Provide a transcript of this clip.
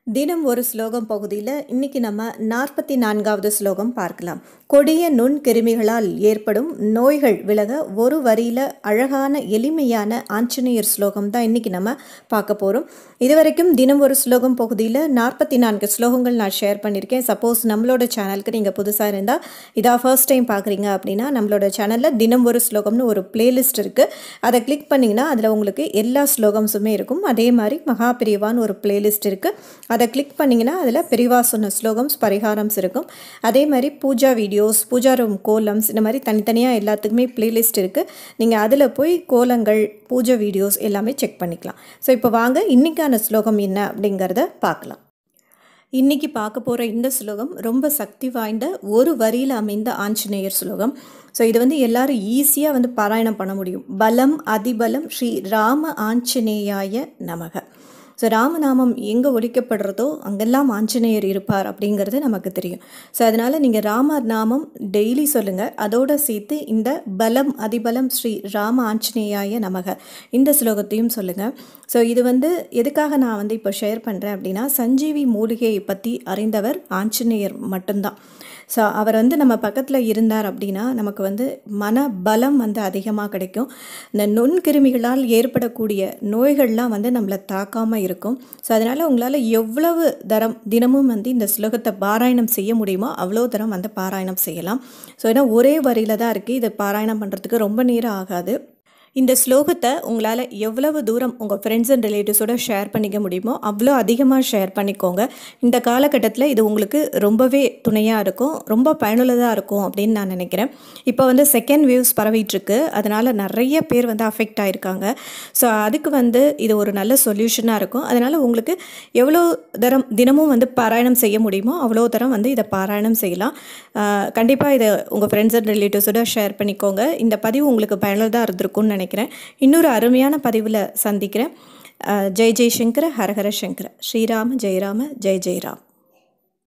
தினம் ஒரு ஸ்லோகம் பகுதியில் இன்னைக்கு நம்ம நாற்பத்தி நான்காவது ஸ்லோகம் பார்க்கலாம் கொடிய நுண் கிருமிகளால் ஏற்படும் நோய்கள் விலக ஒரு வரியில் அழகான எளிமையான ஆஞ்சநேயர் ஸ்லோகம் தான் இன்னைக்கு நம்ம பார்க்க போகிறோம் இதுவரைக்கும் தினம் ஒரு ஸ்லோகம் பகுதியில் நாற்பத்தி நான்கு ஸ்லோகங்கள் நான் ஷேர் பண்ணியிருக்கேன் சப்போஸ் நம்மளோட சேனலுக்கு நீங்கள் புதுசாக இருந்தால் இதாக ஃபர்ஸ்ட் டைம் பார்க்குறீங்க அப்படின்னா நம்மளோட சேனலில் தினம் ஒரு ஸ்லோகம்னு ஒரு பிளேலிஸ்ட் இருக்குது அதை கிளிக் பண்ணிங்கன்னா அதில் உங்களுக்கு எல்லா ஸ்லோகம்ஸுமே இருக்கும் அதே மாதிரி மகாபிரிவான்னு ஒரு பிளேலிஸ்ட் இருக்குது அதை கிளிக் பண்ணிங்கன்னா அதில் பெரிவா சொன்ன ஸ்லோகம்ஸ் பரிகாரம்ஸ் இருக்கும் அதே மாதிரி பூஜா வீடியோஸ் பூஜா ரூம் கோலம்ஸ் இந்த மாதிரி தனித்தனியாக எல்லாத்துக்குமே பிளேலிஸ்ட் இருக்குது நீங்கள் அதில் போய் கோலங்கள் பூஜை வீடியோஸ் எல்லாமே செக் பண்ணிக்கலாம் ஸோ இப்போ வாங்க இன்றைக்கான ஸ்லோகம் என்ன அப்படிங்கிறத பார்க்கலாம் இன்னைக்கு பார்க்க போகிற இந்த ஸ்லோகம் ரொம்ப சக்தி வாய்ந்த ஒரு வரியில் அமைந்த ஆஞ்சநேயர் ஸ்லோகம் ஸோ இது வந்து எல்லாரும் ஈஸியாக வந்து பாராயணம் பண்ண முடியும் பலம் அதிபலம் ஸ்ரீ ராம ஆஞ்சநேயாய நமக ஸோ ராமநாமம் எங்கே ஒழிக்கப்படுறதோ அங்கெல்லாம் ஆஞ்சநேயர் இருப்பார் அப்படிங்கிறது நமக்கு தெரியும் ஸோ அதனால் நீங்கள் ராம நாமம் டெய்லி சொல்லுங்கள் அதோடு சேர்த்து இந்த பலம் அதிபலம் ஸ்ரீ ராம ஆஞ்சநேயாய நமக இந்த ஸ்லோகத்தையும் சொல்லுங்கள் ஸோ இது வந்து எதுக்காக நான் வந்து இப்போ ஷேர் பண்ணுறேன் அப்படின்னா சஞ்சீவி மூலிகையை பற்றி அறிந்தவர் ஆஞ்சநேயர் மட்டும்தான் ஸோ அவர் வந்து நம்ம பக்கத்தில் இருந்தார் அப்படின்னா நமக்கு வந்து மன பலம் வந்து அதிகமாக கிடைக்கும் இந்த நுண்கிருமிகளால் ஏற்படக்கூடிய நோய்கள்லாம் வந்து நம்மளை தாக்காமல் இருக்கும் ஸோ அதனால் உங்களால் எவ்வளவு தரம் தினமும் வந்து இந்த ஸ்லோகத்தை பாராயணம் செய்ய முடியுமோ அவ்வளோ தரம் வந்து பாராயணம் செய்யலாம் ஸோ ஏன்னா ஒரே வரியில் தான் இருக்குது இதை பாராயணம் பண்ணுறதுக்கு ரொம்ப நேரம் ஆகாது இந்த ஸ்லோகத்தை உங்களால் எவ்வளவு தூரம் உங்கள் ஃப்ரெண்ட்ஸ் அண்ட் ரிலேட்டிவ்ஸோட ஷேர் பண்ணிக்க முடியுமோ அவ்வளோ அதிகமாக ஷேர் பண்ணிக்கோங்க இந்த காலகட்டத்தில் இது உங்களுக்கு ரொம்பவே துணையாக இருக்கும் ரொம்ப பயனுள்ளதாக இருக்கும் அப்படின்னு நான் நினைக்கிறேன் இப்போ வந்து செகண்ட் வேவ்ஸ் பரவிட்டுருக்கு அதனால் நிறைய பேர் வந்து அஃபெக்ட் ஆகிருக்காங்க ஸோ அதுக்கு வந்து இது ஒரு நல்ல சொல்யூஷனாக இருக்கும் அதனால் உங்களுக்கு எவ்வளோ தரம் தினமும் வந்து பாராயணம் செய்ய முடியுமோ அவ்வளோ தரம் வந்து இதை பாராயணம் செய்யலாம் கண்டிப்பாக இதை உங்கள் ஃப்ரெண்ட்ஸ் அண்ட் ரிலேட்டிவ்ஸோட ஷேர் பண்ணிக்கோங்க இந்த பதிவு உங்களுக்கு பயனுள்ளதாக இருந்திருக்கும்னு நினைக்கிறேன் இன்னொரு அருமையான பதிவில் சந்திக்கிறேன் ஜெய் ஜெய்சங்கர ஹரஹர சங்கர ஸ்ரீராம ஜெயராம ஜெய் ஜெயராம்